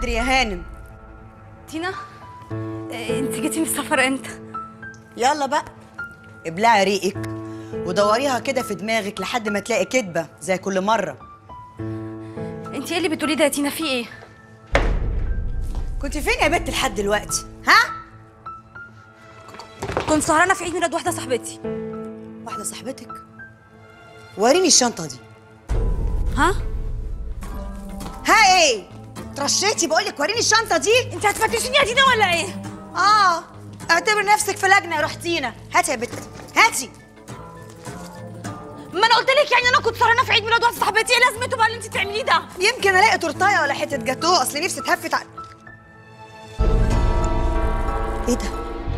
بدري يا هانم تينا إيه، انت جيتي من السفر امتى يلا بقى ابلعي ريقك ودوريها كده في دماغك لحد ما تلاقي كدبه زي كل مره انت ايه اللي بتقولي ده يا تينا في ايه كنت فين يا بت لحد دلوقتي ها كنت سهرانه في عيد ميلاد واحده صاحبتي واحده صاحبتك وريني الشنطه دي ها ها ايه ترشيتي بقول لك وريني الشنطه دي انت هتفتشيني يا تينا ولا ايه اه اعتبر نفسك في لجنه يا رحتينا هاتي يا بت هاتي ما انا قلت لك يعني انا كنت سهرانه في عيد ميلاد واحده صاحبتي ايه لازمته بقى اللي انت بتعمليه ده يمكن الاقي تورتايه ولا حته جاتوه اصل نفسي اتهفت على ايه ده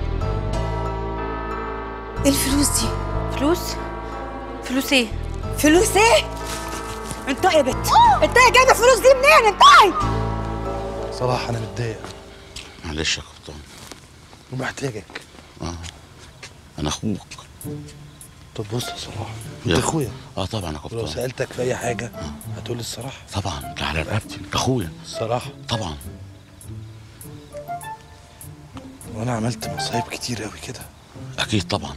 ايه الفلوس دي فلوس فلوس ايه فلوس ايه انت يا بت انت جايبه الفلوس دي منين انت صراحة أنا متضايق معلش يا قبطان ومحتاجك انا اخوك طب بص يا صلاح يا أنت أخويا اه طبعا يا ولو قبطان سألتك في أي حاجة هتقول لي الصراحة طبعا ده على رقبتي انت اخويا الصراحة طبعا وأنا عملت مصايب كتير أوي كده اكيد طبعا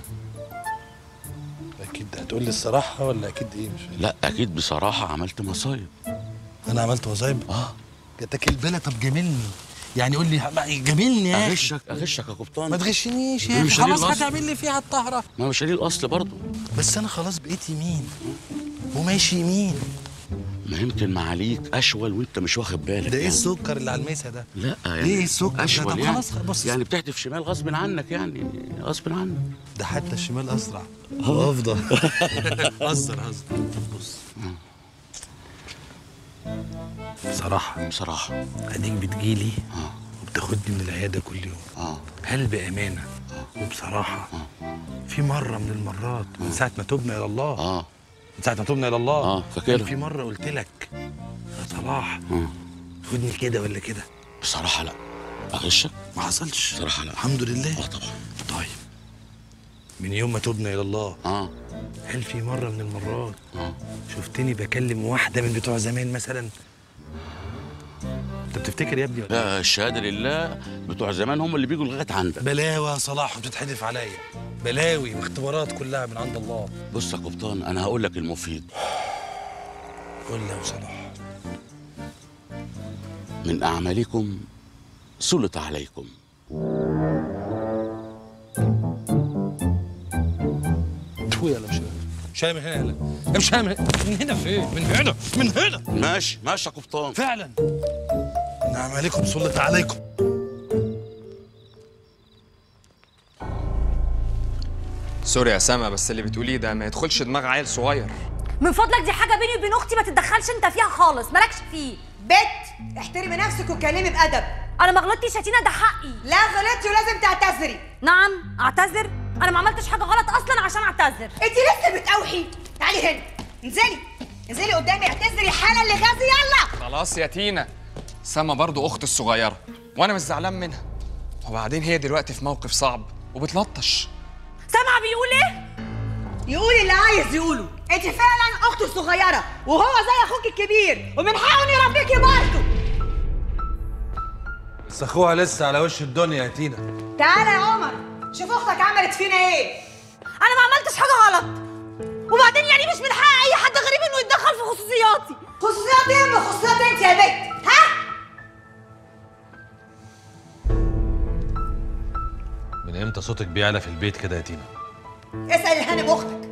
أكيد هتقول لي الصراحة ولا أكيد إيه مش فاهم لا اكيد بصراحه عملت مصايب أنا عملت مصايب اه جاتك البلا طب جاملني يعني قول لي جاملني يا أخي اغشك اغشك يا قبطان ما تغشنيش ما يا أخي مش دليل خلاص الأصل. هتعمل لي فيها الطهرة ما مش قليل الاصل برضه بس أنا خلاص بقيت يمين وماشي يمين ما يمكن معاليك اشول وانت مش واخد بالك ده إيه يعني. السكر اللي على الميسة ده لا يعني إيه السكر ده؟ اشول طب يعني خلاص بص يعني بتحتف شمال غصب عنك يعني غصب عنك ده حتى الشمال اسرع وافضل هزر هزر طب بص بصراحة بصراحه اديك بتجيلي اه وبتاخدني من العيادة كل يوم اه هل بأمانة وبصراحة في مرة من المرات من ساعة ما تبنا إلى الله اه من ساعة ما تبنا إلى الله آه، فاكرها. كان في مرة قلت لك يا صلاح آه. خدني كده ولا كده بصراحه لا اغشك ما حصلش بصراحه لا الحمد لله اه طبعا طيب من يوم ما تبنا إلى الله اه هل في مرة من المرات اه شفتني بكلم واحدة من بتوع زمان مثلا انت بتفتكر يا ابني ولا لا الشهاده لله بتوع زمان هم اللي بيجوا لغايه عندك بلاوي يا صلاح وبتتحدف عليا بلاوي واختبارات كلها من عند الله بص يا قبطان انا هقول لك المفيد قول لي يا صلاح من اعمالكم سلط عليكم تو يلا مش مش من هنا يلا مش من من هنا فين من هنا من هنا ماشي ماشي يا قبطان فعلا ان اعمالكم سلط عليكم سوري يا سما بس اللي بتقوليه ده ما يدخلش دماغ عيل صغير من فضلك دي حاجه بيني وبين اختي ما تتدخلش انت فيها خالص مالكش فيه بت احترمي نفسك واتكلمي بادب انا ما غلطتش يا تينا ده حقي لا غلطتي ولازم تعتذري نعم اعتذر انا ما عملتش حاجه غلط اصلا عشان اعتذر انت لسه بتقاوحي تعالي هنا انزلي انزلي قدامي اعتذري حالا لغازي يلا خلاص يا تينا سما برضو اخت الصغيره وانا مش زعلان منها وبعدين هي دلوقتي في موقف صعب وبتلطش سامعه بيقول ايه يقول اللي عايز يقوله انت فعلا اخته الصغيره وهو زي اخوك الكبير ومن حقه انه يربيكي برضه بس اخوها لسه على وش الدنيا يا تينا تعالى يا عمر شوف اختك عملت فينا ايه انا ما عملتش حاجه غلط وبعدين يعني مش من حق اي حد غريب انه يتدخل في خصوصياتي خصوصيات ايه من خصوصيات انت يا بت ها من امتى صوتك بيعلى في البيت كده يا تينا اسال الهانم اختك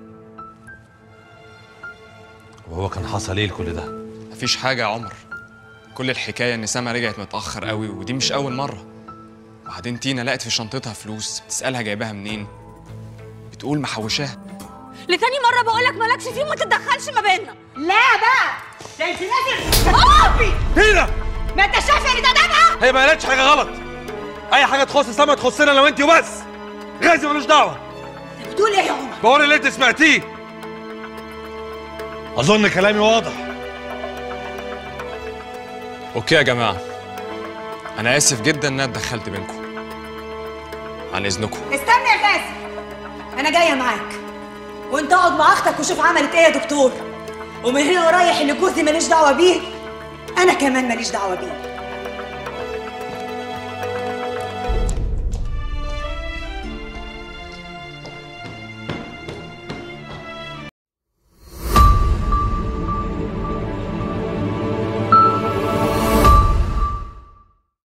وهو كان حصل ايه لكل ده مفيش حاجه يا عمر كل الحكايه ان سما رجعت متاخر قوي ودي مش اول مره وبعدين تينا لقت في شنطتها فلوس بتسالها جايباها منين بتقول محوشاها لتاني مره بقول لك مالكش فيه وما تتدخلش ما بيننا لا بقى ده انت لازم تقفي تينا ما انت شايفه ان ده دمها هي ما قالتش حاجه غلط اي حاجه تخص سما تخصنا انا وانت وبس غازي ملوش دعوه بتقول ايه يا عمر بقول اللي انت سمعتيه اظن كلامي واضح اوكي يا جماعه انا اسف جدا ان انا اتدخلت بينكم عن اذنكم استنى يا غازي انا جايه معاك وانت اقعد مع اختك وشوف عملت ايه يا دكتور ومن هنا ورايح اللي جوزي ماليش دعوه بيه انا كمان ماليش دعوه بيه